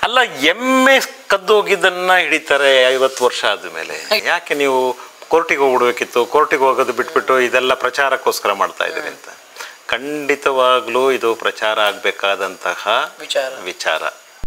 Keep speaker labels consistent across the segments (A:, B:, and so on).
A: ಅಲ್ಲ ಎಮ್ಮೆ ಕದ್ದೋಗಿದ್ದನ್ನ ಹಿಡಿತಾರೆ ಐವತ್ತು ವರ್ಷ ಆದಮೇಲೆ ಯಾಕೆ ನೀವು ಕೋರ್ಟಿಗೆ ಹೋಗ್ಬಿಡ್ಬೇಕಿತ್ತು ಕೋರ್ಟಿಗೆ ಹೋಗೋದು ಬಿಟ್ಬಿಟ್ಟು ಇದೆಲ್ಲ ಪ್ರಚಾರಕ್ಕೋಸ್ಕರ ಮಾಡ್ತಾ ಇದ್ದೀರಿ ಅಂತ ಖಂಡಿತವಾಗ್ಲೂ ಇದು ಪ್ರಚಾರ ಆಗಬೇಕಾದಂತಹ
B: ವಿಚಾರ
A: ವಿಚಾರ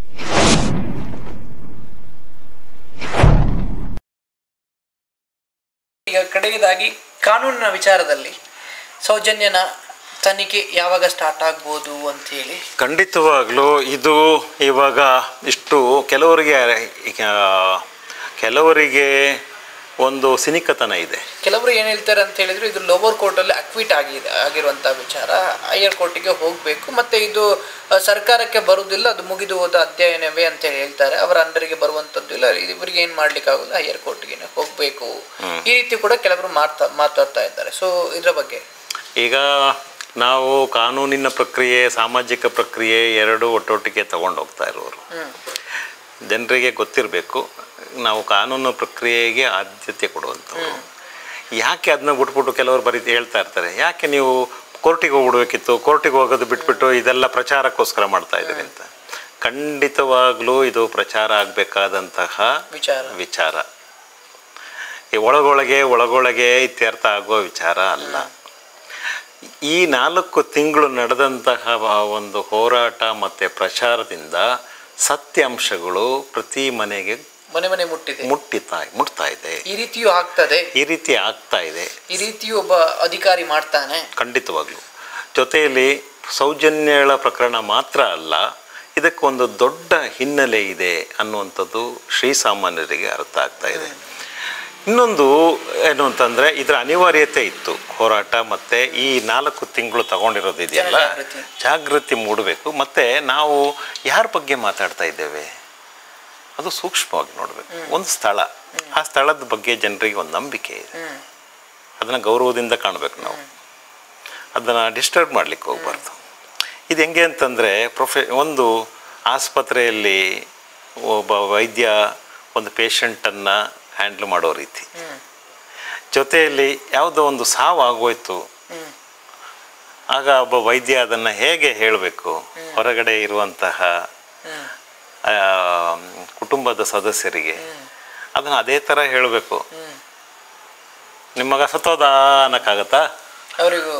B: ಈಗ ಕಡೆಯದಾಗಿ ಕಾನೂನಿನ ವಿಚಾರದಲ್ಲಿ ಸೌಜನ್ಯನ ತನಿಖೆ ಯಾವಾಗ ಸ್ಟಾರ್ಟ್ ಆಗ್ಬೋದು ಅಂತ ಹೇಳಿ
A: ಖಂಡಿತವಾಗ್ಲೂ ಇದು ಇವಾಗ ಇಷ್ಟು ಕೆಲವರಿಗೆ ಈಗ ಕೆಲವರಿಗೆ ಒಂದು ಸಿನಿಕತನ ಇದೆ
B: ಕೆಲವರು ಏನು ಹೇಳ್ತಾರೆ ಅಂತ ಹೇಳಿದ್ರೆ ಇದು ಲೋವರ್ ಕೋರ್ಟಲ್ಲಿ ಅಕ್ವಿಟ್ ಆಗಿದೆ ಆಗಿರುವಂಥ ವಿಚಾರ ಹೈಯರ್ ಕೋರ್ಟಿಗೆ ಹೋಗಬೇಕು ಮತ್ತೆ ಇದು ಆ, ಸರ್ಕಾರಕ್ಕೆ ಬರುವುದಿಲ್ಲ ಅದು ಮುಗಿದು ಹೋದ ಅಧ್ಯಯನವೇ ಅಂತ ಹೇಳಿ ಹೇಳ್ತಾರೆ ಅವರ ಅಂಡರಿಗೆ ಬರುವಂಥದ್ದು ಇಲ್ಲ ಇವರಿಗೆ ಏನು ಮಾಡ್ಲಿಕ್ಕೆ ಆಗೋಲ್ಲ ಹೈಯರ್ ಕೋರ್ಟ್ಗೆ ಹೋಗಬೇಕು ಈ ರೀತಿ ಕೂಡ ಕೆಲವರು ಮಾತಾ ಮಾತಾಡ್ತಾ ಇದ್ದಾರೆ ಸೊ ಇದ್ರ ಬಗ್ಗೆ
A: ಈಗ ನಾವು ಕಾನೂನಿನ ಪ್ರಕ್ರಿಯೆ ಸಾಮಾಜಿಕ ಪ್ರಕ್ರಿಯೆ ಎರಡು ಒಟ್ಟೊಟ್ಟಿಗೆ ತಗೊಂಡು ಹೋಗ್ತಾ ಇರೋರು
B: ಹ್ಮ್
A: ಜನರಿಗೆ ಗೊತ್ತಿರಬೇಕು ನಾವು ಕಾನೂನು ಪ್ರಕ್ರಿಯೆಗೆ ಆದ್ಯತೆ ಕೊಡುವಂಥವ್ರು ಯಾಕೆ ಅದನ್ನ ಬಿಟ್ಬಿಟ್ಟು ಕೆಲವರು ಬರೀ ಹೇಳ್ತಾ ಇರ್ತಾರೆ ಯಾಕೆ ನೀವು ಕೋರ್ಟಿಗೆ ಹೋಗ್ಬಿಡ್ಬೇಕಿತ್ತು ಕೋರ್ಟಿಗೆ ಹೋಗೋದು ಬಿಟ್ಬಿಟ್ಟು ಇದೆಲ್ಲ ಪ್ರಚಾರಕ್ಕೋಸ್ಕರ ಮಾಡ್ತಾ ಇದ್ದೀರಿ ಅಂತ ಖಂಡಿತವಾಗ್ಲೂ ಇದು ಪ್ರಚಾರ ಆಗಬೇಕಾದಂತಹ
B: ವಿಚಾರ
A: ವಿಚಾರ ಈ ಒಳಗೊಳಗೆ ಒಳಗೊಳಗೆ ಇತ್ಯರ್ಥ ಆಗೋ ವಿಚಾರ ಅಲ್ಲ ಈ ನಾಲ್ಕು ತಿಂಗಳು ನಡೆದಂತಹ ಒಂದು ಹೋರಾಟ ಮತ್ತು ಪ್ರಚಾರದಿಂದ ಸತ್ಯಾಂಶಗಳು ಪ್ರತಿ ಮನೆಗೆ
B: ಮನೆ ಮನೆ ಮುಟ್ಟಿದೆ
A: ಮುಟ್ಟಿತಾ ಮುಟ್ತಾ ಇದೆ
B: ಈ ರೀತಿಯೂ ಆಗ್ತದೆ
A: ಈ ರೀತಿ ಆಗ್ತಾ ಇದೆ
B: ಈ ರೀತಿಯೂ ಒಬ್ಬ ಅಧಿಕಾರಿ ಮಾಡ್ತಾನೆ
A: ಖಂಡಿತವಾಗ್ಲೂ ಜೊತೆಯಲ್ಲಿ ಸೌಜನ್ಯಗಳ ಪ್ರಕರಣ ಮಾತ್ರ ಅಲ್ಲ ಇದಕ್ಕೊಂದು ದೊಡ್ಡ ಹಿನ್ನೆಲೆ ಇದೆ ಅನ್ನುವಂಥದ್ದು ಶ್ರೀಸಾಮಾನ್ಯರಿಗೆ ಅರ್ಥ ಆಗ್ತಾ ಇದೆ ಇನ್ನೊಂದು ಏನು ಅಂತಂದರೆ ಇದರ ಅನಿವಾರ್ಯತೆ ಇತ್ತು ಹೋರಾಟ ಮತ್ತು ಈ ನಾಲ್ಕು ತಿಂಗಳು ತಗೊಂಡಿರೋದು ಇದೆಯಲ್ಲ
B: ಜನಜಾಗೃತಿ.
A: ಜಾಗೃತಿ ಮೂಡಬೇಕು ಮತ್ತು ನಾವು ಯಾರ ಬಗ್ಗೆ ಮಾತಾಡ್ತಾ ಇದ್ದೇವೆ ಅದು ಸೂಕ್ಷ್ಮವಾಗಿ ನೋಡಬೇಕು ಒಂದು ಸ್ಥಳ ಆ ಸ್ಥಳದ ಬಗ್ಗೆ ಜನರಿಗೆ ಒಂದು ನಂಬಿಕೆ ಇದೆ
B: ಹ್ಮ್
A: ಅದನ್ನು ಗೌರವದಿಂದ ಕಾಣಬೇಕು ನಾವು ಅದನ್ನು ಡಿಸ್ಟರ್ಬ್ ಮಾಡಲಿಕ್ಕೆ ಹೋಗ್ಬಾರ್ದು ಇದು ಹೆಂಗೆ ಅಂತಂದರೆ ಪ್ರೊಫೆ ಒಂದು ಆಸ್ಪತ್ರೆಯಲ್ಲಿ ಒಬ್ಬ ವೈದ್ಯ ಒಂದು ಪೇಷಂಟನ್ನು ಹ್ಯಾಂಡ್ಲ್ ಮಾಡೋ ರೀತಿ
B: ಹ್ಮ್
A: ಜೊತೆಯಲ್ಲಿ ಯಾವುದೋ ಒಂದು ಸಾವು ಆಗೋಯ್ತು
B: ಹ್ಮ್
A: ಆಗ ಒಬ್ಬ ವೈದ್ಯ ಅದನ್ನು ಹೇಗೆ ಹೇಳಬೇಕು ಹೊರಗಡೆ ಇರುವಂತಹ
B: ಹ್ಮ್
A: ಆ, ಕುಟುಂಬದ ಸದಸ್ಯರಿಗೆ ಅದನ್ನು ಅದೇ ಥರ ಹೇಳಬೇಕು
B: ಹ್ಮ್
A: ನಿಮ್ಮ ಮಗ ಸತ್ತೋದ ಅನ್ನೋಕ್ಕಾಗತ್ತಾ
B: ಅವರಿಗೂ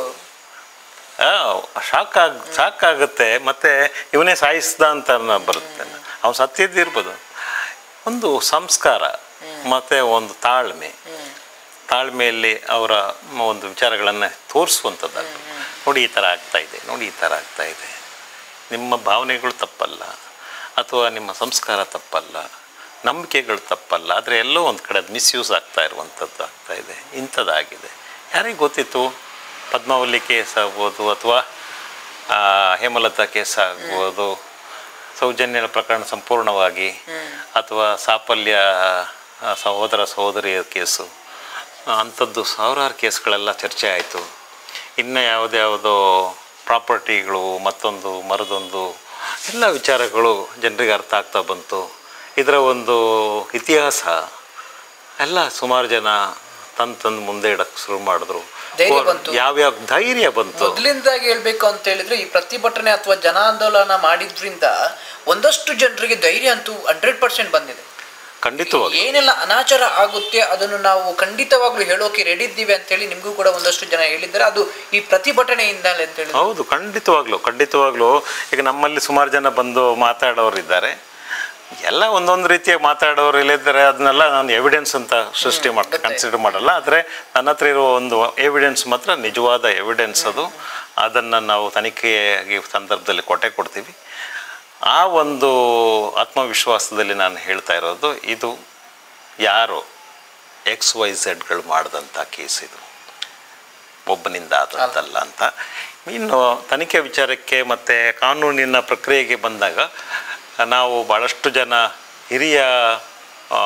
A: ಶಾಕ್ ಆಗ್ ಶಾಕ್ ಆಗುತ್ತೆ ಮತ್ತೆ ಇವನೇ ಸಾಯಿಸ್ದ ಅಂತ ನ- ಬರುತ್ತೆ ಅವ್ನು ಸತ್ತಿದ್ದಿರ್ಬೋದು ಒಂದು ಸಂಸ್ಕಾರ ಮತ್ತು ಒಂದು ತಾಳ್ಮೆ
B: ಹ್ಮ್
A: ತಾಳ್ಮೆಯಲ್ಲಿ ಅವರ ಮ- ಒಂದು ವಿಚಾರಗಳನ್ನು ತೋರಿಸುವಂಥದ್ದು ನೋಡಿ ಈ ಥರ ಆಗ್ತಾ ಇದೆ ನೋಡಿ ಈ ಥರ ಆಗ್ತಾ ಇದೆ ನಿಮ್ಮ ಭಾವನೆಗಳು ತಪ್ಪಲ್ಲ ಅಥವಾ ನಿಮ್ಮ ಸಂಸ್ಕಾರ ತಪ್ಪಲ್ಲ ನಂಬಿಕೆಗಳು ತಪ್ಪಲ್ಲ ಆದರೆ ಎಲ್ಲೋ ಒಂದು ಕಡೆ ಅದು ಮಿಸ್ಯೂಸ್ ಆಗ್ತಾ ಇರುವಂಥದ್ದು ಆಗ್ತಾ ಇದೆ ಇಂಥದ್ದಾಗಿದೆ ಯಾರಿಗೆ ಗೊತ್ತಿತ್ತು ಪದ್ಮಾವಲಿ ಕೇಸ್ ಆಗ್ಬೋದು ಅಥವಾ ಆ, ಹೇಮಲತಾ ಕೇಸ್ ಆಗ್ಬೋದು ಸೌಜನ್ಯನ ಪ್ರಕರಣ ಸಂಪೂರ್ಣವಾಗಿ ಅಥವಾ ಸಾಫಲ್ಯ ಆ, ಸಹೋದರ ಸಹೋದರಿಯ ಕೇಸು ಅಂಥದ್ದು ಸಾವಿರಾರು ಕೇಸ್ಗಳೆಲ್ಲ ಚರ್ಚೆ ಆಯಿತು ಇನ್ನು ಯಾವುದ್ಯಾವುದೋ ಪ್ರಾಪರ್ಟಿಗಳು ಮತ್ತೊಂದು ಮರದೊಂದು ಎಲ್ಲ ವಿಚಾರಗಳು ಜನರಿಗೆ ಅರ್ಥ ಆಗ್ತಾ ಬಂತು ಇದರ ಒಂದು ಇತಿಹಾಸ ಎಲ್ಲ ಸುಮಾರು ಜನ ತಂದು ತಂದು ಮುಂದೆ ಇಡಕ್ಕೆ ಶುರು ಮಾಡಿದ್ರು
B: ಧೈರ್ಯ ಬಂತು.
A: ಯಾವ್ಯಾವ ಧೈರ್ಯ ಬಂತು
B: ಮೊದಲಿಂದಾಗಿ ಹೇಳ್ಬೇಕು ಅಂತ ಹೇಳಿದ್ರೆ ಈ ಪ್ರತಿಭಟನೆ ಅಥವಾ ಜನಾಂದೋಲನ ಮಾಡಿದ್ರಿಂದ ಒಂದಷ್ಟು ಜನರಿಗೆ ಧೈರ್ಯ ಅಂತೂ ಹಂಡ್ರೆಡ್ ಪರ್ಸೆಂಟ್ ಬಂದಿದೆ
A: ಖಂಡಿತವಾಗಿ
B: ಏನೆಲ್ಲ ಅನಾಚಾರ ಆಗುತ್ತೆ ಅದನ್ನು ನಾವು ಖಂಡಿತವಾಗ್ಲೂ ಹೇಳೋಕೆ ರೆಡಿ ಇದ್ದೀವಿ ಅಂತ ಹೇಳಿ ನಿಮಗೂ ಕೂಡ ಒಂದಷ್ಟು ಜನ ಹೇಳಿದ್ದಾರೆ ಅದು ಈ ಪ್ರತಿಭಟನೆಯಿಂದಲೇ ಅಂತ ಹೇಳಿ
A: ಹೌದು ಖಂಡಿತವಾಗ್ಲೂ ಖಂಡಿತವಾಗ್ಲೂ ಈಗ ನಮ್ಮಲ್ಲಿ ಸುಮಾರು ಜನ ಬಂದು ಮಾತಾಡೋರಿದ್ದಾರೆ ಎಲ್ಲ ಒಂದೊಂದು ರೀತಿಯಾಗಿ ಮಾತಾಡೋರು ಇಲ್ಲಿದ್ದಾರೆ ಅದನ್ನೆಲ್ಲ ನಾನು ಎವಿಡೆನ್ಸ್ ಅಂತ ಸೃಷ್ಟಿ ಮಾಡಿ ಕನ್ಸಿಡರ್ ಮಾಡಲ್ಲ ಆದರೆ ನನ್ನ ಹತ್ರ ಇರೋ ಒಂದು ಎವಿಡೆನ್ಸ್ ಮಾತ್ರ ನಿಜವಾದ ಎವಿಡೆನ್ಸ್ ಅದು ಅದನ್ನು ನಾವು ತನಿಖೆಯಾಗಿ ಸಂದರ್ಭದಲ್ಲಿ ಕೊಟ್ಟೆ ಕೊಡ್ತೀವಿ ಆ ಒಂದು ಆತ್ಮವಿಶ್ವಾಸದಲ್ಲಿ ನಾನು ಹೇಳ್ತಾ ಇರೋದು ಇದು ಯಾರು ಎಕ್ಸ್ ವೈ ಝೆಡ್ಗಳು ಮಾಡಿದಂಥ ಕೇಸ್ ಇದು ಒಬ್ಬನಿಂದ ಆದದ್ದಲ್ಲ ಅಂತ ಇನ್ನು ತನಿಖೆ ವಿಚಾರಕ್ಕೆ ಮತ್ತು ಕಾನೂನಿನ ಪ್ರಕ್ರಿಯೆಗೆ ಬಂದಾಗ ನಾವು ಭಾಳಷ್ಟು ಜನ ಹಿರಿಯ ಆ,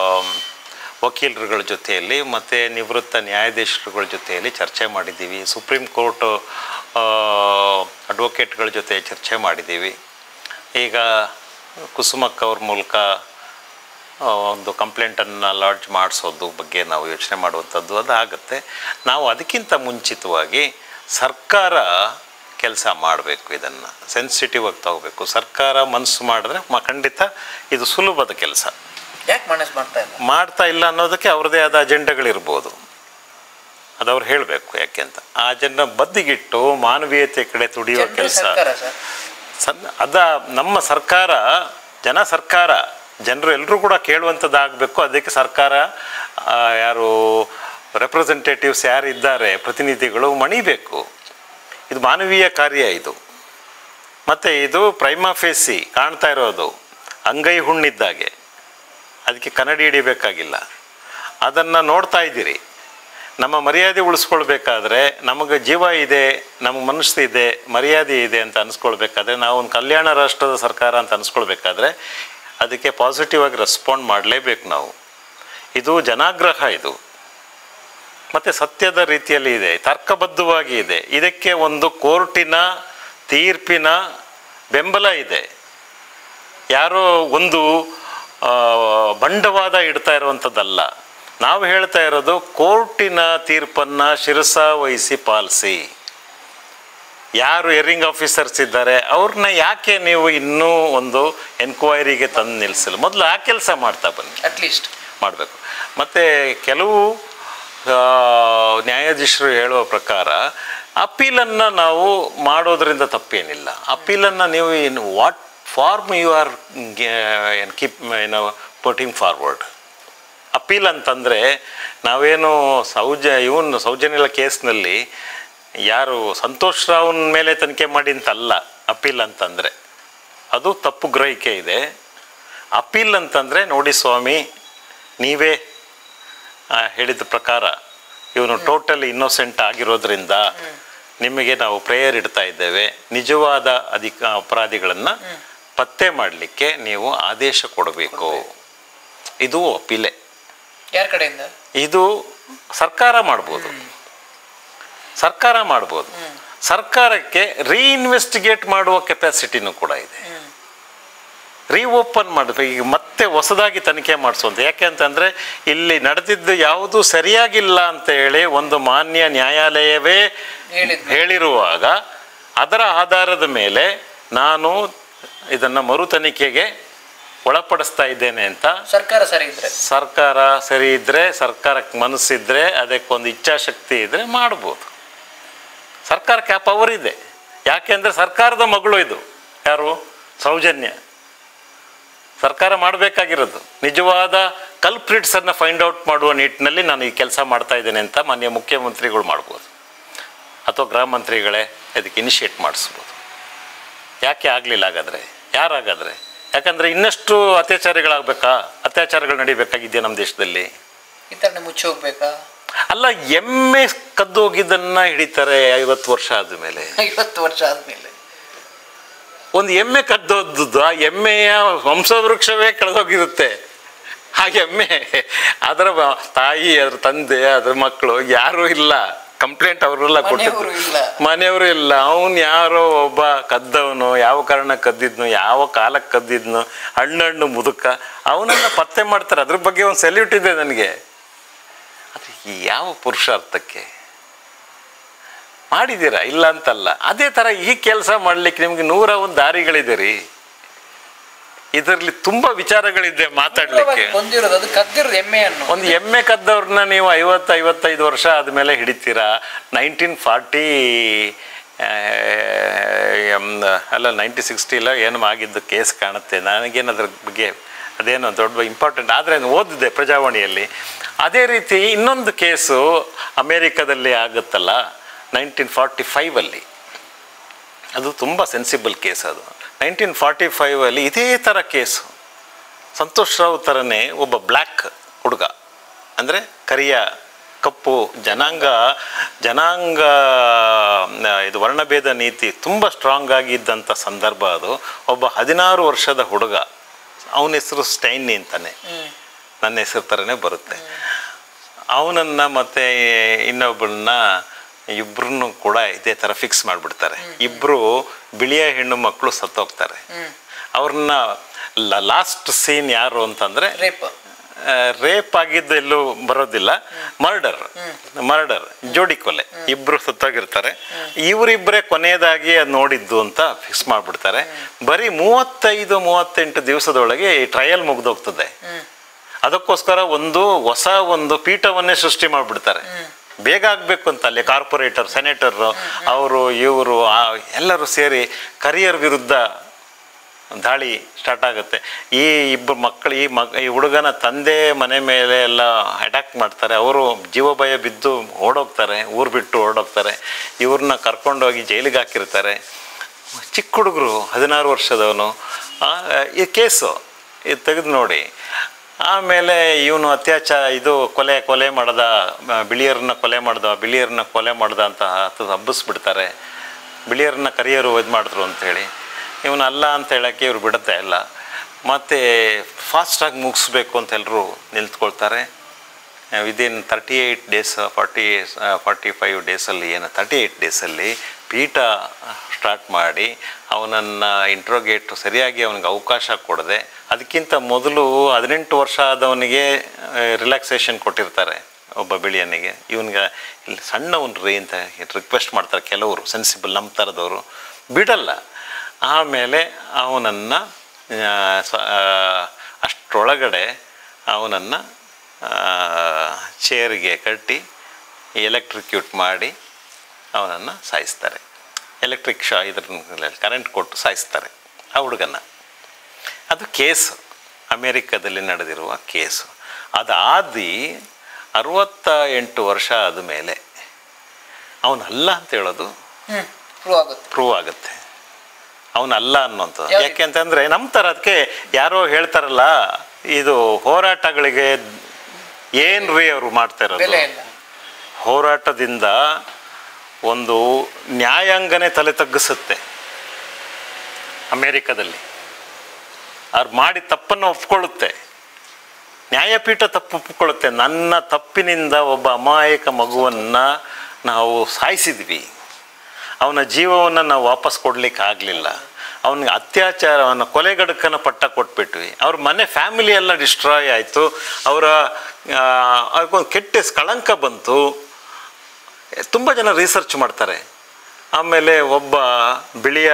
A: ವಕೀಲರುಗಳ ಜೊತೆಯಲ್ಲಿ ಮತ್ತು ನಿವೃತ್ತ ನ್ಯಾಯಾಧೀಶರುಗಳ ಜೊತೆಯಲ್ಲಿ ಚರ್ಚೆ ಮಾಡಿದ್ದೀವಿ ಸುಪ್ರೀಂ ಕೋರ್ಟ್ ಅಡ್ವೊಕೇಟ್ಗಳ ಜೊತೆ ಚರ್ಚೆ ಮಾಡಿದ್ದೀವಿ ಈಗ ಕುಸುಮಕ್ಕ ಅವ್ರ ಮೂಲಕ ಆ, ಒಂದು ಕಂಪ್ಲೇಂಟನ್ನು ಲಾಡ್ಜ್ ಮಾಡಿಸೋದು ಬಗ್ಗೆ ನಾವು ಯೋಚನೆ ಮಾಡುವಂಥದ್ದು ಅದು ಆಗುತ್ತೆ ನಾವು ಅದಕ್ಕಿಂತ ಮುಂಚಿತವಾಗಿ ಸರ್ಕಾರ ಕೆಲಸ ಮಾಡಬೇಕು ಇದನ್ನು ಸೆನ್ಸಿಟಿವ್ ಆಗಿ ತಗೋಬೇಕು ಸರ್ಕಾರ ಮನಸ್ಸು ಮಾಡಿದ್ರೆ ಮ ಖಂಡಿತ ಇದು ಸುಲಭದ ಕೆಲಸ
B: ಯಾಕೆ ಮನಸ್ಸು ಮಾಡ್ತಾ ಇಲ್ಲ
A: ಮಾಡ್ತಾ ಇಲ್ಲ ಅನ್ನೋದಕ್ಕೆ ಅವ್ರದ್ದೇ ಆದ ಅಜೆಂಡಗಳಿರ್ಬೋದು ಅದು ಅವ್ರು ಹೇಳಬೇಕು ಯಾಕೆ ಅಂತ ಆ ಅಜೆಂಡ ಬದಿಗಿಟ್ಟು ಮಾನವೀಯತೆ ಕಡೆ ತುಡಿಯುವ
B: ಜನರ
A: ಕೆಲಸ
B: ಸರ್ಕಾರ ಸರ್
A: ಸಣ್ಣ ಅದ ನಮ್ಮ ಸರ್ಕಾರ ಜನ ಸರ್ಕಾರ ಜನರು ಎಲ್ಲರೂ ಕೂಡ ಕೇಳುವಂಥದ್ದಾಗಬೇಕು ಅದಕ್ಕೆ ಸರ್ಕಾರ ಆ, ಯಾರು ರೆಪ್ರೆಸೆಂಟೇಟಿವ್ಸ್ ಯಾರು ಇದ್ದಾರೆ ಪ್ರತಿನಿಧಿಗಳು ಮಣಿಬೇಕು ಇದು ಮಾನವೀಯ ಕಾರ್ಯ ಇದು ಮತ್ತು ಇದು ಪ್ರೈಮಾ ಫೇಸಿ ಕಾಣ್ತಾ ಇರೋದು ಅಂಗೈ ಹುಣ್ಣಿದ್ದಾಗೆ ಅದಕ್ಕೆ ಕನ್ನಡಿ ಹಿಡಿಬೇಕಾಗಿಲ್ಲ ಅದನ್ನು ನೋಡ್ತಾ ಇದ್ದೀರಿ ನಮ್ಮ ಮರ್ಯಾದೆ ಉಳಿಸ್ಕೊಳ್ಬೇಕಾದ್ರೆ ನಮಗೆ ಜೀವ ಇದೆ ನಮಗೆ ಮನಸ್ಸು ಇದೆ ಮರ್ಯಾದೆ ಇದೆ ಅಂತ ಅನ್ಸ್ಕೊಳ್ಬೇಕಾದ್ರೆ ನಾವು ಒಂದು ಕಲ್ಯಾಣ ರಾಷ್ಟ್ರದ ಸರ್ಕಾರ ಅಂತ ಅನ್ಸ್ಕೊಳ್ಬೇಕಾದ್ರೆ ಅದಕ್ಕೆ ಪಾಸಿಟಿವ್ ಆಗಿ ರೆಸ್ಪಾಂಡ್ ಮಾಡಲೇಬೇಕು ನಾವು ಇದು ಜನಾಗ್ರಹ ಇದು ಮತ್ತು ಸತ್ಯದ ರೀತಿಯಲ್ಲಿ ಇದೆ ತರ್ಕಬದ್ಧವಾಗಿ ಇದೆ ಇದಕ್ಕೆ ಒಂದು ಕೋರ್ಟಿನ ತೀರ್ಪಿನ ಬೆಂಬಲ ಇದೆ ಯಾರೋ ಒಂದು ಆ, ಬಂಡವಾದ ಇಡ್ತಾ ಇರುವಂಥದ್ದಲ್ಲ ನಾವು ಹೇಳ್ತಾ ಇರೋದು ಕೋರ್ಟಿನ ತೀರ್ಪನ್ನು ಶಿರಸ ವಹಿಸಿ ಪಾಲಿಸಿ ಯಾರು ಎರಿಂಗ್ ಆಫೀಸರ್ಸ್ ಇದ್ದಾರೆ ಅವ್ರನ್ನ ಯಾಕೆ ನೀವು ಇನ್ನೂ ಒಂದು ಎನ್ಕ್ವೈರಿಗೆ ತಂದು ನಿಲ್ಲಿಸಲು ಮೊದಲು ಆ ಕೆಲಸ ಮಾಡ್ತಾ ಬನ್ನಿ
B: ಅಟ್ಲೀಸ್ಟ್
A: ಮಾಡಬೇಕು ಮತ್ತು ಕೆಲವು ಆ, ನ್ಯಾಯಾಧೀಶರು ಹೇಳುವ ಪ್ರಕಾರ ಅಪೀಲನ್ನು ನಾವು ಮಾಡೋದ್ರಿಂದ ತಪ್ಪೇನಿಲ್ಲ ಅಪೀಲನ್ನು ನೀವು in what form you are ಏನು ಕೀಪ್ ಏನೋ ಪುಟಿಂಗ್ ಫಾರ್ವರ್ಡ್ ಅಪೀಲ್ ಅಂತಂದರೆ ನಾವೇನು ಸೌಜ ಇವನು ಸೌಜನ್ಯಲ ಕೇಸ್ನಲ್ಲಿ ಯಾರು ಸಂತೋಷ್ ರಾವ್ನ ಮೇಲೆ ತನಿಖೆ ಮಾಡಿ ಅಂತಲ್ಲ ಅಪೀಲ್ ಅಂತಂದರೆ ಅದು ತಪ್ಪು ಗ್ರಹಿಕೆ ಇದೆ ಅಪೀಲ್ ಅಂತಂದರೆ ನೋಡಿ ಸ್ವಾಮಿ ನೀವೇ ಆ, ಹೇಳಿದ ಪ್ರಕಾರ ಇವನು ಟೋಟಲ್ ಇನ್ನೋಸೆಂಟ್ ಆಗಿರೋದ್ರಿಂದ ನಿಮಗೆ ನಾವು ಪ್ರೇಯರ್ ಇಡ್ತಾ ಇದ್ದೇವೆ ನಿಜವಾದ ಅಧಿಕ ಅಪರಾಧಿಗಳನ್ನು ಪತ್ತೆ ಮಾಡಲಿಕ್ಕೆ ನೀವು ಆದೇಶ ಕೊಡಬೇಕು ಇದು ಅಪೀಲೆ
B: ಯಾರ ಕಡೆಯಿಂದ
A: ಇದು ಸರ್ಕಾರ ಮಾಡ್ಬೋದು ಸರ್ಕಾರ ಮಾಡ್ಬೋದು ಸರ್ಕಾರಕ್ಕೆ ರೀಇನ್ವೆಸ್ಟಿಗೇಟ್ ಮಾಡುವ ಕೆಪಾಸಿಟಿನೂ ಕೂಡ ಇದೆ ರೀಓಪನ್ ಮಾಡಬೇಕು ಈಗ ಮತ್ತೆ ಹೊಸದಾಗಿ ತನಿಖೆ ಮಾಡಿಸುವಂತ ಯಾಕೆ ಅಂತಂದರೆ ಇಲ್ಲಿ ನಡೆದಿದ್ದು ಯಾವುದು ಸರಿಯಾಗಿಲ್ಲ ಅಂತ ಹೇಳಿ ಒಂದು ಮಾನ್ಯ ನ್ಯಾಯಾಲಯವೇ
B: ಹೇಳಿದ್ರು.
A: ಹೇಳಿರುವಾಗ ಅದರ ಆಧಾರದ ಮೇಲೆ ನಾನು ಇದನ್ನು ಮರು ತನಿಖೆಗೆ ಒಳಪಡಿಸ್ತಾ ಇದ್ದೇನೆ ಅಂತ
B: ಸರ್ಕಾರ ಸರಿ ಇದ್ರೆ
A: ಸರ್ಕಾರ ಸರಿ ಇದ್ದರೆ ಸರ್ಕಾರಕ್ಕೆ ಮನಸ್ಸಿದ್ರೆ ಅದಕ್ಕೊಂದು ಇಚ್ಛಾಶಕ್ತಿ ಇದ್ದರೆ ಮಾಡ್ಬೋದು ಸರ್ಕಾರಕ್ಕೆ ಆ ಪವರ್ ಇದೆ ಯಾಕೆಂದರೆ ಸರ್ಕಾರದ ಮಗಳು ಇದು ಯಾರು ಸೌಜನ್ಯ ಸರ್ಕಾರ ಮಾಡಬೇಕಾಗಿರೋದು ನಿಜವಾದ ಕಲ್ಪ್ರಿಟ್ಸನ್ನು ಫೈಂಡ್ ಔಟ್ ಮಾಡುವ ನಿಟ್ಟಿನಲ್ಲಿ ನಾನು ಈ ಕೆಲಸ ಮಾಡ್ತಾ ಇದ್ದೇನೆ ಅಂತ ಮಾನ್ಯ ಮುಖ್ಯಮಂತ್ರಿಗಳು ಮಾಡ್ಬೋದು ಅಥವಾ ಗೃಹ ಮಂತ್ರಿಗಳೇ ಅದಕ್ಕೆ ಇನಿಷಿಯೇಟ್ ಮಾಡಿಸ್ಬೋದು ಯಾಕೆ ಆಗಲಿಲ್ಲ ಹಾಗಾದರೆ ಯಾರಾಗಾದರೆ ಯಾಕಂದರೆ ಇನ್ನಷ್ಟು ಅತ್ಯಾಚಾರಗಳಾಗಬೇಕಾ ಅತ್ಯಾಚಾರಗಳು ನಡಿಬೇಕಾಗಿದೆಯಾ ನಮ್ಮ ದೇಶದಲ್ಲಿ
B: ಈ ಥರನೇ ಮುಚ್ಚಿ ಹೋಗ್ಬೇಕಾ
A: ಅಲ್ಲ ಎಮ್ಮೆ ಕದ್ದೋಗಿದ್ದನ್ನು ಹಿಡಿತಾರೆ ಐವತ್ತು ವರ್ಷ ಆದಮೇಲೆ
B: ಐವತ್ತು ವರ್ಷ ಆದ್ಮೇಲೆ
A: ಒಂದು ಎಮ್ಮೆ ಕದ್ದೋದ್ದು ಆ ಎಮ್ಮೆಯ ವಂಶವೃಕ್ಷವೇ ಕಳೆದೋಗಿರುತ್ತೆ ಆ ಎಮ್ಮೆ ಅದರ ವ- ತಾಯಿ ಅದ್ರ ತಂದೆ ಅದ್ರ ಮಕ್ಕಳು ಯಾರೂ ಇಲ್ಲ ಕಂಪ್ಲೇಂಟ್ ಅವರೆಲ್ಲ ಕೊಟ್ಟಿದ್ದು
B: ಮನೆಯವರು ಇಲ್ಲ.
A: ಮನೆಯವರು ಇಲ್ಲ ಅವನು ಯಾರೋ ಒಬ್ಬ ಕದ್ದವನು ಯಾವ ಕಾರಣ ಕದ್ದಿದ್ನು ಯಾವ ಕಾಲಕ್ಕೆ ಕದ್ದಿದ್ನು ಹಣ್ಣು ಮುದುಕ ಅವನನ್ನ ಪತ್ತೆ ಮಾಡ್ತಾರೆ ಅದ್ರ ಬಗ್ಗೆ ಒಂದು ಸೆಲ್ಯೂಟ್ ಇದೆ ನನಗೆ ಅದು ಯಾವ ಪುರುಷಾರ್ಥಕ್ಕೆ ಮಾಡಿದ್ದೀರಾ ಇಲ್ಲ ಅಂತಲ್ಲ ಅದೇ ಥರ ಈ ಕೆಲಸ ಮಾಡಲಿಕ್ಕೆ ನಿಮಗೆ ನೂರ ಒಂದು ದಾರಿಗಳಿದೆ ರೀ ಇದರಲ್ಲಿ ತುಂಬ ವಿಚಾರಗಳಿದೆ ಮಾತಾಡಲಿಕ್ಕೆ
B: ಬಂದಿರೋದು ಅದು ಕದ್ದಿರೋದು ಎಮ್ಮೆಯನ್ನು
A: ಒಂದು ಎಮ್ಮೆ ಕದ್ದವ್ರನ್ನ ನೀವು ಐವತ್ತು ಐವತ್ತೈದು ವರ್ಷ ಆದಮೇಲೆ ಹಿಡಿತೀರಾ ನೈನ್ಟೀನ್ ಫಾರ್ಟಿ ಅಲ್ಲ ನೈಂಟಿ ಸಿಕ್ಸ್ಟಿಲ ಏನೋ ಆಗಿದ್ದು ಕೇಸ್ ಕಾಣುತ್ತೆ ನನಗೇನು ಅದ್ರ ಬಗ್ಗೆ ಅದೇನೋ ದೊಡ್ಡ ಇಂಪಾರ್ಟೆಂಟ್ ಆದರೆ ಓದಿದೆ ಪ್ರಜಾವಾಣಿಯಲ್ಲಿ ಅದೇ ರೀತಿ ಇನ್ನೊಂದು ಕೇಸು ಅಮೇರಿಕಾದಲ್ಲಿ ಆಗುತ್ತಲ್ಲ ನೈನ್ಟೀನ್ ಫಾರ್ಟಿ ಫೈವಲ್ಲಿ ಅದು ತುಂಬ ಸೆನ್ಸಿಬಲ್ ಕೇಸ್ ಅದು ನೈನ್ಟೀನ್ ಫಾರ್ಟಿ ಫೈವಲ್ಲಿ ಇದೇ ಥರ ಕೇಸು ಸಂತೋಷ್ ರಾವ್ ಥರನೇ ಒಬ್ಬ ಬ್ಲ್ಯಾಕ್ ಹುಡುಗ ಅಂದರೆ ಕರಿಯ ಕಪ್ಪು ಜನಾಂಗ ಜನಾಂಗ ಆ, ಇದು ವರ್ಣಭೇದ ನೀತಿ ತುಂಬ ಸ್ಟ್ರಾಂಗ್ ಆಗಿದ್ದಂಥ ಸಂದರ್ಭ ಅದು ಒಬ್ಬ ಹದಿನಾರು ವರ್ಷದ ಹುಡುಗ ಅವನ ಹೆಸರು ಸ್ಟೈನಿ ಅಂತಾನೆ ನನ್ನ ಹೆಸರು ಥರನೇ ಬರುತ್ತೆ ಅವನನ್ನು ಮತ್ತು ಇನ್ನೊಬ್ಬಳನ್ನ ಇಬ್ಬರನ್ನು ಕೂಡ ಇದೇ ಥರ ಫಿಕ್ಸ್ ಮಾಡಿಬಿಡ್ತಾರೆ ಇಬ್ಬರು ಬಿಳಿಯ ಹೆಣ್ಣು ಮಕ್ಕಳು ಸತ್ತೋಗ್ತಾರೆ ಅವ್ರನ್ನ ಲಾಸ್ಟ್ ಸೀನ್ ಯಾರು ಅಂತಂದರೆ
B: ರೇಪ್
A: ರೇಪ್ ಆಗಿದ್ದು ಎಲ್ಲೂ ಬರೋದಿಲ್ಲ ಮರ್ಡರ್ ಮರ್ಡರ್ ಜೋಡಿ ಕೊಲೆ ಇಬ್ರು ಸತ್ತೋಗಿರ್ತಾರೆ ಇವರಿಬ್ಬರೇ ಕೊನೆಯದಾಗಿ ಅದು ನೋಡಿದ್ದು ಅಂತ ಫಿಕ್ಸ್ ಮಾಡಿಬಿಡ್ತಾರೆ ಬರೀ ಮೂವತ್ತೈದು ಮೂವತ್ತೆಂಟು ದಿವಸದೊಳಗೆ ಈ ಟ್ರಯಲ್ ಮುಗ್ದೋಗ್ತದೆ ಅದಕ್ಕೋಸ್ಕರ ಒಂದು ಹೊಸ ಒಂದು ಪೀಠವನ್ನೇ ಸೃಷ್ಟಿ ಮಾಡಿಬಿಡ್ತಾರೆ ಬೇಗ ಆಗಬೇಕು ಅಂತ ಅಲ್ಲಿ ಕಾರ್ಪೊರೇಟರ್ ಸೆನೆಟರ್ ಅವರು ಇವರು ಎಲ್ಲರೂ ಸೇರಿ ಕರಿಯರ್ ವಿರುದ್ಧ ದಾಳಿ ಸ್ಟಾರ್ಟ್ ಆಗುತ್ತೆ ಈ ಇಬ್ಬರು ಮಕ್ಕಳು ಈ ಮಗ ಈ ಹುಡುಗನ ತಂದೆ ಮನೆ ಮೇಲೆ ಎಲ್ಲ ಅಟ್ಯಾಕ್ ಮಾಡ್ತಾರೆ ಅವರು ಜೀವ ಭಯ ಬಿದ್ದು ಓಡೋಗ್ತಾರೆ ಊರು ಬಿಟ್ಟು ಓಡೋಗ್ತಾರೆ ಇವ್ರನ್ನ ಕರ್ಕೊಂಡೋಗಿ ಜೈಲಿಗೆ ಹಾಕಿರ್ತಾರೆ ಚಿಕ್ಕ ಹುಡುಗರು ಹದಿನಾರು ವರ್ಷದವನು ಆ, ಈ ಕೇಸು ಇದು ತೆಗೆದು ನೋಡಿ ಆಮೇಲೆ ಇವನು ಅತ್ಯಾಚಾರ ಇದು ಕೊಲೆ ಕೊಲೆ ಮಾಡ್ದ ಆ, ಬಿಳಿಯರನ್ನ ಕೊಲೆ ಮಾಡ್ದ ಬಿಳಿಯರನ್ನ ಕೊಲೆ ಮಾಡ್ದ ಅಂತ ಹತ್ತು ಹಬ್ಬಿಸ್ಬಿಡ್ತಾರೆ ಬಿಳಿಯರನ್ನ ಕರಿಯರು ಇದು ಮಾಡಿದ್ರು ಅಂಥೇಳಿ ಇವನು ಅಲ್ಲ ಅಂತ ಹೇಳೋಕ್ಕೆ ಇವ್ರು ಬಿಡುತ್ತೆ ಇಲ್ಲ ಮತ್ತು ಫಾಸ್ಟಾಗಿ ಮುಗಿಸ್ಬೇಕು ಅಂತ ಎಲ್ಲರೂ ನಿಂತ್ಕೊಳ್ತಾರೆ within thirty eight days forty forty five ಡೇಸಲ್ಲಿ ಏನು ತರ್ಟಿ ಏಯ್ಟ್ ಡೇಸಲ್ಲಿ ಪೀಠ ಸ್ಟಾರ್ಟ್ ಮಾಡಿ ಅವನನ್ನು ಇಂಟ್ರೋಗೇಟ್ ಸರಿಯಾಗಿ ಅವನಿಗೆ ಅವಕಾಶ ಕೊಡದೆ ಅದಕ್ಕಿಂತ ಮೊದಲು ಹದಿನೆಂಟು ವರ್ಷ ಆದವನಿಗೆ ರಿಲ್ಯಾಕ್ಸೇಷನ್ ಕೊಟ್ಟಿರ್ತಾರೆ ಒಬ್ಬ ಬಿಳಿಯನಿಗೆ ಇವನಿಗೆ ಇಲ್ಲಿ ಸಣ್ಣವನ್ರಿ ಅಂತ ರಿಕ್ವೆಸ್ಟ್ ಮಾಡ್ತಾರೆ ಕೆಲವರು ಸೆನ್ಸಿಬಲ್ ನಮ್ಮ ಥರದವರು ಬಿಡಲ್ಲ ಆಮೇಲೆ ಅವನನ್ನು ಅಷ್ಟರೊಳಗಡೆ ಅವನನ್ನು ಚೇರಿಗೆ ಕಟ್ಟಿ ಎಲೆಕ್ಟ್ರಿಕ್ಯೂಟ್ ಮಾಡಿ ಅವನನ್ನು ಸಾಯಿಸ್ತಾರೆ ಎಲೆಕ್ಟ್ರಿಕ್ ಶಾ ಇದ್ರ ಕರೆಂಟ್ ಕೊಟ್ಟು ಸಾಯಿಸ್ತಾರೆ ಆ ಹುಡುಗನ ಅದು ಕೇಸು ಅಮೇರಿಕದಲ್ಲಿ ನಡೆದಿರುವ ಕೇಸು ಅದಾದಿ ಅರವತ್ತ ಎಂಟು ವರ್ಷ ಆದಮೇಲೆ ಅವನಲ್ಲ ಅಂತ ಹೇಳೋದು
B: ಹ್ಮ್ ಪ್ರೂವ್ ಆಗುತ್ತೆ
A: ಪ್ರೂವ್ ಆಗುತ್ತೆ ಅವನಲ್ಲ ಅನ್ನೋಂಥದ್ದು ಯಾಕೆ ಅಂತಂದರೆ ನಮ್ಮ ಥರ ಅದಕ್ಕೆ ಯಾರೋ ಹೇಳ್ತಾರಲ್ಲ ಇದು ಹೋರಾಟಗಳಿಗೆ ಏನು ರೀ ಅವರು ಮಾಡ್ತಾ ಇರೋದು
B: ಬೆಲೆ ಇಲ್ಲ
A: ಹೋರಾಟದಿಂದ ಒಂದು ನ್ಯಾಯಾಂಗನೇ ತಲೆ ತಗ್ಗಿಸುತ್ತೆ ಅಮೇರಿಕದಲ್ಲಿ ಅವ್ರು ಮಾಡಿ ತಪ್ಪನ್ನು ಒಪ್ಕೊಳ್ಳುತ್ತೆ ನ್ಯಾಯಪೀಠ ತಪ್ಪು ಒಪ್ಕೊಳ್ಳುತ್ತೆ ನನ್ನ ತಪ್ಪಿನಿಂದ ಒಬ್ಬ ಅಮಾಯಕ ಮಗುವನ್ನು ನಾವು ಸಾಯಿಸಿದ್ವಿ ಅವನ ಜೀವವನ್ನು ನಾವು ವಾಪಸ್ ಕೊಡ್ಲಿಕ್ಕೆ ಆಗಲಿಲ್ಲ ಅವನಿಗೆ ಅತ್ಯಾಚಾರವನ್ನು ಕೊಲೆಗಡಕನ ಪಟ್ಟ ಕೊಟ್ಬಿಟ್ವಿ ಅವ್ರ ಮನೆ ಫ್ಯಾಮಿಲಿ ಎಲ್ಲ ಡಿಸ್ಟ್ರಾಯ್ ಆಯಿತು ಅವರ ಅವ್ರಿಗೊಂದು ಕೆಟ್ಟ ಕಳಂಕ ಬಂತು ತುಂಬ ಜನ ರಿಸರ್ಚ್ ಮಾಡ್ತಾರೆ ಆಮೇಲೆ ಒಬ್ಬ ಬಿಳಿಯ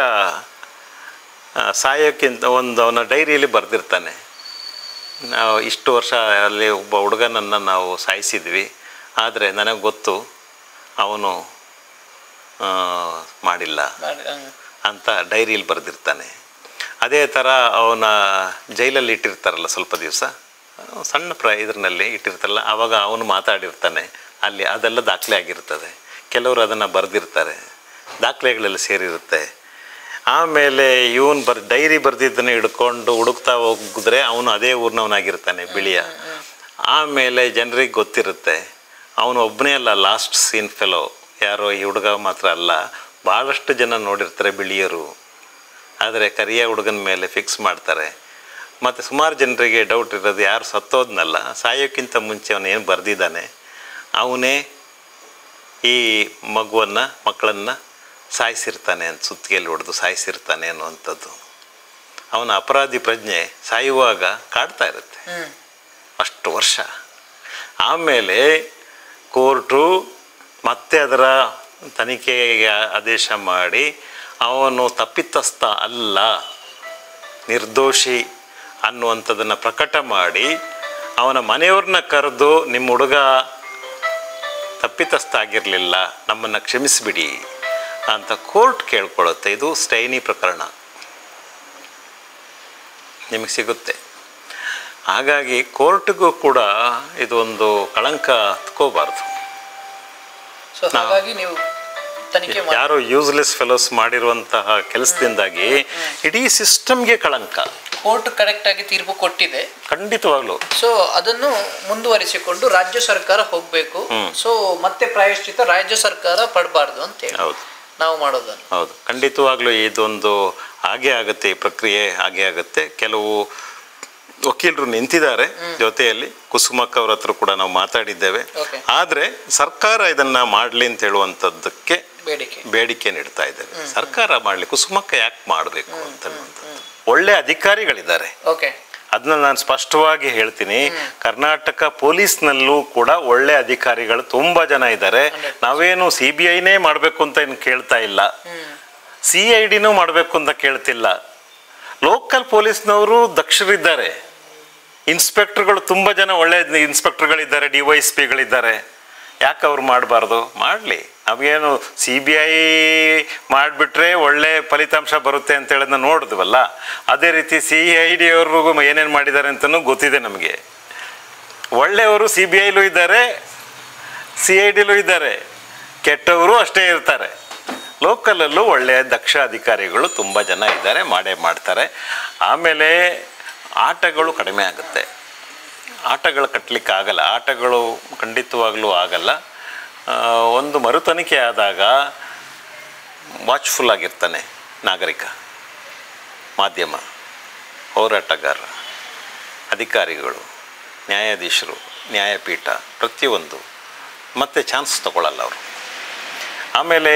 A: ಆ, ಸಾಯೋಕ್ಕಿಂತ ಒಂದು ಅವನ ಡೈರಿಯಲ್ಲಿ ಬರೆದಿರ್ತಾನೆ ನಾವು ಇಷ್ಟು ವರ್ಷ ಅಲ್ಲಿ ಒಬ್ಬ ಹುಡುಗನನ್ನು ನಾವು ಸಾಯಿಸಿದ್ವಿ ಆದರೆ ನನಗೆ ಗೊತ್ತು ಅವನು ಆ, ಮಾಡಿಲ್ಲ
B: ಮಾಡಿ ಹ್ಮ್.
A: ಅಂತ ಡೈರಿಯಲ್ಲಿ ಬರೆದಿರ್ತಾನೆ ಅದೇ ಥರ ಅವನ ಜೈಲಲ್ಲಿ ಇಟ್ಟಿರ್ತಾರಲ್ಲ ಸ್ವಲ್ಪ ದಿವಸ ಸಣ್ಣ ಪ್ರ ಇದ್ರಲ್ಲಿ ಇಟ್ಟಿರ್ತಾರಲ್ಲ ಆವಾಗ ಅವನು ಮಾತಾಡಿರ್ತಾನೆ ಅಲ್ಲಿ ಅದೆಲ್ಲ ದಾಖಲೆ ಆಗಿರ್ತದೆ ಕೆಲವರು ಅದನ್ನು ಬರೆದಿರ್ತಾರೆ ದಾಖಲೆಗಳೆಲ್ಲ ಸೇರಿರುತ್ತೆ ಆಮೇಲೆ ಇವನು ಬರ್ ಡೈರಿ ಬರೆದಿದ್ದನ್ನು ಹಿಡ್ಕೊಂಡು ಹುಡುಕ್ತಾ ಹೋಗಿದ್ರೆ ಅವನು ಅದೇ ಊರಿನವನಾಗಿರ್ತಾನೆ ಬಿಳಿಯ ಆಮೇಲೆ ಜನರಿಗೆ ಗೊತ್ತಿರುತ್ತೆ ಅವನು ಒಬ್ಬನೇ ಅಲ್ಲ ಲಾಸ್ಟ್ ಸೀನ್ ಫೆಲೋ ಯಾರೋ ಈ ಹುಡುಗ ಮಾತ್ರ ಅಲ್ಲ ಭಾಳಷ್ಟು ಜನ ನೋಡಿರ್ತಾರೆ ಬಿಳಿಯರು ಆದರೆ ಕರಿಯ ಹುಡುಗನ ಮೇಲೆ ಫಿಕ್ಸ್ ಮಾಡ್ತಾರೆ ಮತ್ತು ಸುಮಾರು ಜನರಿಗೆ ಡೌಟ್ ಇರೋದು ಯಾರು ಸತ್ತೋದ್ನಲ್ಲ ಸಾಯೋಕ್ಕಿಂತ ಮುಂಚೆ ಅವನು ಏನು ಬರೆದಿದ್ದಾನೆ ಅವನೇ ಈ ಮಗುವನ್ನು ಮಕ್ಕಳನ್ನು ಸಾಯಿಸಿರ್ತಾನೆ ಅಂತ ಸುತ್ತಿಗೆಯಲ್ಲಿ ಹೊಡೆದು ಸಾಯಿಸಿರ್ತಾನೆ ಅನ್ನುವಂಥದ್ದು ಅವನ ಅಪರಾಧಿ ಪ್ರಜ್ಞೆ ಸಾಯುವಾಗ ಕಾಡ್ತಾ ಇರುತ್ತೆ
B: ಹ್ಮ್
A: ಅಷ್ಟು ವರ್ಷ ಆಮೇಲೆ ಕೋರ್ಟು ಮತ್ತೆ ಅದರ ತನಿಖೆಗೆ ಆದೇಶ ಮಾಡಿ ಅವನು ತಪ್ಪಿತಸ್ಥ ಅಲ್ಲ ನಿರ್ದೋಷಿ ಅನ್ನುವಂಥದ್ದನ್ನು ಪ್ರಕಟ ಮಾಡಿ ಅವನ ಮನೆಯವ್ರನ್ನ ಕರೆದು ನಿಮ್ಮ ಹುಡುಗ ತಪ್ಪಿತಸ್ಥ ಆಗಿರಲಿಲ್ಲ ನಮ್ಮನ್ನು ಕ್ಷಮಿಸಿಬಿಡಿ ಅಂತ ಕೋರ್ಟ್ ಕೇಳ್ಕೊಳ್ಳುತ್ತೆ ಇದು ಸ್ಟೈನಿ ಪ್ರಕರಣ ನಿಮಗೆ ಸಿಗುತ್ತೆ ಹಾಗಾಗಿ ಕೋರ್ಟ್ಗೂ ಕೂಡ ಇದೊಂದು ಕಳಂಕ ಹತ್ಕೋಬಾರ್ದು
B: ಸೊ ಹಾಗಾಗಿ ನೀವು ತನಿಖೆ ಮಾಡಿ
A: ಯಾರೋ ಯೂಸ್ಲೆಸ್ ಫೆಲೋಸ್ ಮಾಡಿರುವಂತಹ ಕೆಲಸದಿಂದಾಗಿ ಇಡೀ ಸಿಸ್ಟಮ್ಗೆ ಕಳಂಕ
B: ಕೋರ್ಟ್ ಕರೆಕ್ಟ್ ಆಗಿ ತೀರ್ಪು ಕೊಟ್ಟಿದೆ
A: ಖಂಡಿತವಾಗ್ಲೂ
B: ಸೊ ಅದನ್ನು ಮುಂದುವರಿಸಿಕೊಂಡು ರಾಜ್ಯ ಸರ್ಕಾರ ಹೋಗ್ಬೇಕು ಸೊ ಮತ್ತೆ ಪ್ರಾಯಶ್ಚಿತ ರಾಜ್ಯ ಸರ್ಕಾರ ಪಡಬಾರ್ದು ಅಂತ ಹೇಳಿ
A: ಹೌದು
B: ನಾವು ಮಾಡೋದನ್ನು
A: ಹೌದು ಖಂಡಿತವಾಗ್ಲೂ ಇದೊಂದು ಹಾಗೆ ಆಗುತ್ತೆ ಈ ಪ್ರಕ್ರಿಯೆ ಹಾಗೆ ಆಗುತ್ತೆ ಕೆಲವು ವಕೀಲರು ನಿಂತಿದ್ದಾರೆ ಜೊತೆಯಲ್ಲಿ ಕುಸುಮಕ್ಕ ಅವ್ರ ಹತ್ರ ಕೂಡ ನಾವು ಮಾತಾಡಿದ್ದೇವೆ
B: Okay.
A: ಆದರೆ ಸರ್ಕಾರ ಇದನ್ನ ಮಾಡಲಿ ಅಂತ ಹೇಳುವಂಥದ್ದಕ್ಕೆ
B: ಬೇಡಿಕೆ
A: ಬೇಡಿಕೆ ನೀಡ್ತಾ ಇದ್ದೇವೆ ಸರ್ಕಾರ ಮಾಡಲಿ ಕುಸುಮಕ್ಕ ಯಾಕೆ ಮಾಡಬೇಕು ಅಂತ ಒಳ್ಳೆ ಅಧಿಕಾರಿಗಳಿದ್ದಾರೆ
B: ಓಕೆ
A: ಅದನ್ನ ನಾನು ಸ್ಪಷ್ಟವಾಗಿ ಹೇಳ್ತೀನಿ ಕರ್ನಾಟಕ ಪೊಲೀಸ್ನಲ್ಲೂ ಕೂಡ ಒಳ್ಳೆ ಅಧಿಕಾರಿಗಳು ತುಂಬ ಜನ ಇದ್ದಾರೆ ನಾವೇನು ಸಿ ಬಿ ಐನೇ ಮಾಡಬೇಕು ಅಂತ ಏನು ಕೇಳ್ತಾ ಇಲ್ಲ ಸಿ ಐ ಡಿನೂ ಮಾಡಬೇಕು ಅಂತ ಕೇಳ್ತಿಲ್ಲ ಲೋಕಲ್ ಪೊಲೀಸ್ನವರು ದಕ್ಷರಿದ್ದಾರೆ ಇನ್ಸ್ಪೆಕ್ಟರ್ಗಳು ತುಂಬ ಜನ ಒಳ್ಳೆ ಇನ್ಸ್ಪೆಕ್ಟರ್ಗಳಿದ್ದಾರೆ ಡಿ ವೈ ಎಸ್ ಪಿಗಳಿದ್ದಾರೆ ಯಾಕೆ ಅವ್ರು ಮಾಡಬಾರ್ದು ಮಾಡಲಿ ನಾವೇನು ಸಿ ಬಿ ಐ ಮಾಡಿಬಿಟ್ರೆ ಒಳ್ಳೆ ಫಲಿತಾಂಶ ಬರುತ್ತೆ ಅಂತ ಹೇಳೋದನ್ನ ನೋಡಿದ್ವಲ್ಲ ಅದೇ ರೀತಿ ಸಿ ಐ ಡಿ ಅವ್ರಿಗೂ ಏನೇನು ಮಾಡಿದ್ದಾರೆ ಅಂತಲೂ ಗೊತ್ತಿದೆ ನಮಗೆ ಒಳ್ಳೆಯವರು ಸಿ ಬಿ ಐಲೂ ಇದ್ದಾರೆ ಸಿ ಐ ಡಿಲೂ ಇದ್ದಾರೆ ಕೆಟ್ಟವರು ಅಷ್ಟೇ ಇರ್ತಾರೆ ಲೋಕಲಲ್ಲೂ ಒಳ್ಳೆಯ ದಕ್ಷ ಅಧಿಕಾರಿಗಳು ತುಂಬ ಜನ ಇದ್ದಾರೆ ಮಾಡೇ ಮಾಡ್ತಾರೆ ಆಮೇಲೆ ಆಟಗಳು ಕಡಿಮೆ ಆಗುತ್ತೆ ಆಟಗಳು ಕಟ್ಟಲಿಕ್ಕೆ ಆಗಲ್ಲ ಆಟಗಳು ಖಂಡಿತವಾಗ್ಲೂ ಆಗಲ್ಲ ಆ, ಒಂದು ಮರುತನಿಖೆ ಆದಾಗ ವಾಚ್ಫುಲ್ ಆಗಿರ್ತಾನೆ ನಾಗರಿಕ ಮಾಧ್ಯಮ ಹೋರಾಟಗಾರ ಅಧಿಕಾರಿಗಳು ನ್ಯಾಯಾಧೀಶರು ನ್ಯಾಯಪೀಠ ಪ್ರತಿಯೊಂದು ಮತ್ತೆ ಚಾನ್ಸ್ ತಗೊಳ್ಳಲ್ಲ ಅವರು ಆಮೇಲೆ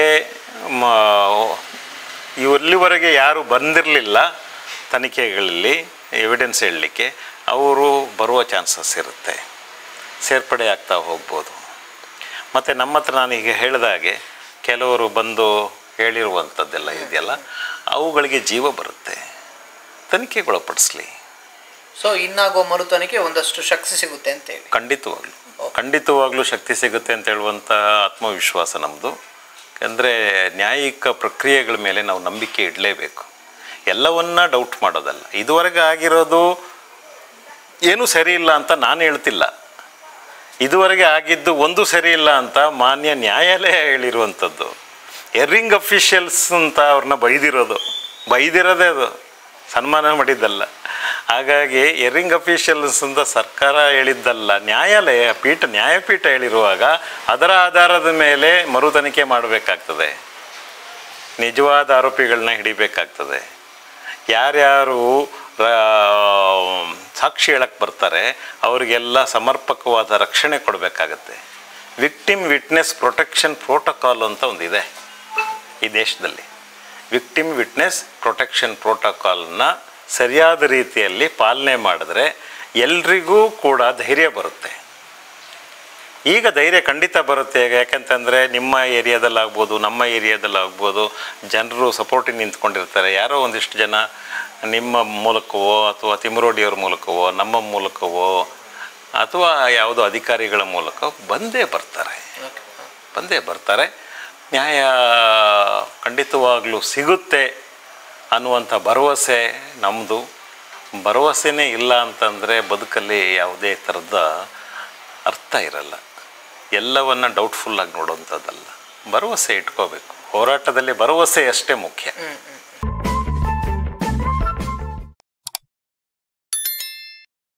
A: ಮ- ಇಲ್ಲಿವರೆಗೆ ಯಾರು ಬಂದಿರಲಿಲ್ಲ ತನಿಖೆಗಳಲ್ಲಿ ಎವಿಡೆನ್ಸ್ ಹೇಳಲಿಕ್ಕೆ ಅವರು ಬರುವ ಚಾನ್ಸಸ್ ಇರುತ್ತೆ ಸೇರ್ಪಡೆ ಆಗ್ತಾ ಹೋಗ್ಬೋದು ಮತ್ತು ನಮ್ಮ ಹತ್ರ ನಾನೀಗ ಹೇಳಿದ ಹಾಗೆ ಕೆಲವರು ಬಂದು ಹೇಳಿರುವಂಥದ್ದೆಲ್ಲ ಇದೆಯಲ್ಲ ಅವುಗಳಿಗೆ ಜೀವ ಬರುತ್ತೆ ತನಿಖೆಗೊಳಪಡಿಸ್ಲಿ
B: ಸೊ ಇನ್ನಾಗೋ ಮರುತನಿಗೆ ಒಂದಷ್ಟು ಶಕ್ತಿ ಸಿಗುತ್ತೆ ಅಂತ ಹೇಳಿ
A: ಖಂಡಿತವಾಗ್ಲೂ ಖಂಡಿತವಾಗ್ಲೂ ಶಕ್ತಿ ಸಿಗುತ್ತೆ ಅಂತ ಹೇಳುವಂಥ ಆತ್ಮವಿಶ್ವಾಸ ನಮ್ಮದು ಅಂದರೆ ನ್ಯಾಯಿಕ ಪ್ರಕ್ರಿಯೆಗಳ ಮೇಲೆ ನಾವು ನಂಬಿಕೆ ಇಡಲೇಬೇಕು ಎಲ್ಲವನ್ನ ಡೌಟ್ ಮಾಡೋದಲ್ಲ ಇದುವರೆಗೆ ಆಗಿರೋದು ಏನೂ ಸರಿ ಇಲ್ಲ ಅಂತ ನಾನು ಹೇಳ್ತಿಲ್ಲ ಇದುವರೆಗೆ ಆಗಿದ್ದು ಒಂದು ಸರಿ ಇಲ್ಲ ಅಂತ ಮಾನ್ಯ ನ್ಯಾಯಾಲಯ ಹೇಳಿರುವಂಥದ್ದು ಎರ್ರಿಂಗ್ ಅಫಿಷಿಯಲ್ಸ್ ಅಂತ ಅವ್ರನ್ನ ಬೈದಿರೋದು ಬೈದಿರೋದೇ ಅದು ಸನ್ಮಾನ ಮಾಡಿದ್ದಲ್ಲ ಹಾಗಾಗಿ ಎರ್ರಿಂಗ್ ಅಫಿಷಿಯಲ್ಸ್ ಅಂತ ಸರ್ಕಾರ ಹೇಳಿದ್ದಲ್ಲ ನ್ಯಾಯಾಲಯ ಪೀಠ ನ್ಯಾಯಪೀಠ ಹೇಳಿರುವಾಗ ಅದರ ಆಧಾರದ ಮೇಲೆ ಮರು ತನಿಖೆ ಮಾಡಬೇಕಾಗ್ತದೆ ನಿಜವಾದ ಆರೋಪಿಗಳನ್ನ ಹಿಡಿಬೇಕಾಗ್ತದೆ ಯಾರ್ಯಾರು ರಾ- ಸಾಕ್ಷಿ ಹೇಳಕ್ಕೆ ಬರ್ತಾರೆ ಅವರಿಗೆಲ್ಲ ಸಮರ್ಪಕವಾದ ರಕ್ಷಣೆ ಕೊಡಬೇಕಾಗತ್ತೆ ವಿಕ್ಟಿಮ್ ವಿಟ್ನೆಸ್ ಪ್ರೊಟೆಕ್ಷನ್ ಪ್ರೋಟೋಕಾಲ್ ಅಂತ ಒಂದಿದೆ ಈ ದೇಶದಲ್ಲಿ ವಿಕ್ಟಿಮ್ ವಿಟ್ನೆಸ್ ಪ್ರೊಟೆಕ್ಷನ್ ಪ್ರೋಟೋಕಾಲ್ನ ಸರಿಯಾದ ರೀತಿಯಲ್ಲಿ ಪಾಲನೆ ಮಾಡಿದ್ರೆ ಎಲ್ರಿಗೂ ಕೂಡ ಧೈರ್ಯ ಬರುತ್ತೆ ಈಗ ಧೈರ್ಯ ಖಂಡಿತ ಬರುತ್ತೆ ಯಾಕಂತಂದರೆ ನಿಮ್ಮ ಏರಿಯಾದಲ್ಲಾಗ್ಬೋದು ನಮ್ಮ ಏರಿಯಾದಲ್ಲಾಗ್ಬೋದು ಜನರು ಸಪೋರ್ಟಿಗೆ ನಿಂತ್ಕೊಂಡಿರ್ತಾರೆ ಯಾರೋ ಒಂದಿಷ್ಟು ಜನ ನಿಮ್ಮ ಮೂಲಕವೋ ಅಥವಾ ತಿಮ್ಮರೋಡಿಯವ್ರ ಮೂಲಕವೋ ನಮ್ಮ ಮೂಲಕವೋ ಅಥವಾ ಯಾವುದೋ ಅಧಿಕಾರಿಗಳ ಮೂಲಕ ಬಂದೇ ಬರ್ತಾರೆ ಬಂದೇ ಬರ್ತಾರೆ ನ್ಯಾಯ ಖಂಡಿತವಾಗ್ಲೂ ಸಿಗುತ್ತೆ ಅನ್ನುವಂಥ ಭರವಸೆ ನಮ್ಮದು ಭರವಸೆನೇ ಇಲ್ಲ ಅಂತಂದರೆ ಬದುಕಲ್ಲಿ ಯಾವುದೇ ಥರದ ಅರ್ಥ ಇರಲ್ಲ ಎಲ್ಲವನ್ನ ಡೌಟ್ಫುಲ್ಲಾಗಿ ನೋಡುವಂಥದ್ದಲ್ಲ ಭರವಸೆ ಇಟ್ಕೋಬೇಕು ಹೋರಾಟದಲ್ಲಿ ಭರವಸೆ ಅಷ್ಟೇ ಮುಖ್ಯ
B: ಹ್ಮ್ ಹ್ಮ್